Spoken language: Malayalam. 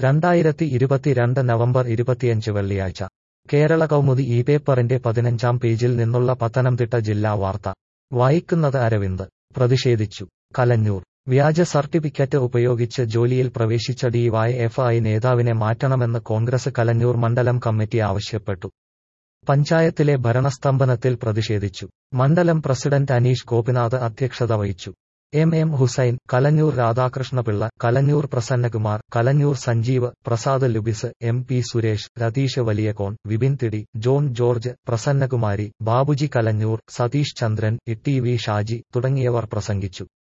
രണ്ടായിരത്തി ഇരുപത്തിരണ്ട് നവംബർ ഇരുപത്തിയഞ്ച് വെള്ളിയാഴ്ച കേരള കൗമുദി ഈ പേപ്പറിന്റെ പതിനഞ്ചാം പേജിൽ നിന്നുള്ള പത്തനംതിട്ട ജില്ലാ വാർത്ത വായിക്കുന്നത് അരവിന്ദ് പ്രതിഷേധിച്ചു കലഞ്ഞൂർ വ്യാജ സർട്ടിഫിക്കറ്റ് ഉപയോഗിച്ച് ജോലിയിൽ പ്രവേശിച്ച ഡിവൈഎഫ്ഐ നേതാവിനെ മാറ്റണമെന്ന് കോൺഗ്രസ് കലഞ്ഞൂർ മണ്ഡലം കമ്മിറ്റി ആവശ്യപ്പെട്ടു പഞ്ചായത്തിലെ ഭരണസ്തംഭനത്തിൽ പ്രതിഷേധിച്ചു മണ്ഡലം പ്രസിഡന്റ് അനീഷ് ഗോപിനാഥ് അധ്യക്ഷത വഹിച്ചു M M Hussain Kalanjoor Radhakrishnapillai Kalanjoor Prasannakumar Kalanjoor Sanjeev Prasad Lubis M P Suresh Ratheesh Valiyakon Vipin തിടി John George Prasannakumari Babuji Kalanjoor Satheesh Chandran E T V Shaji തുടങ്ങിയവർ പ്രസംഗിച്ചു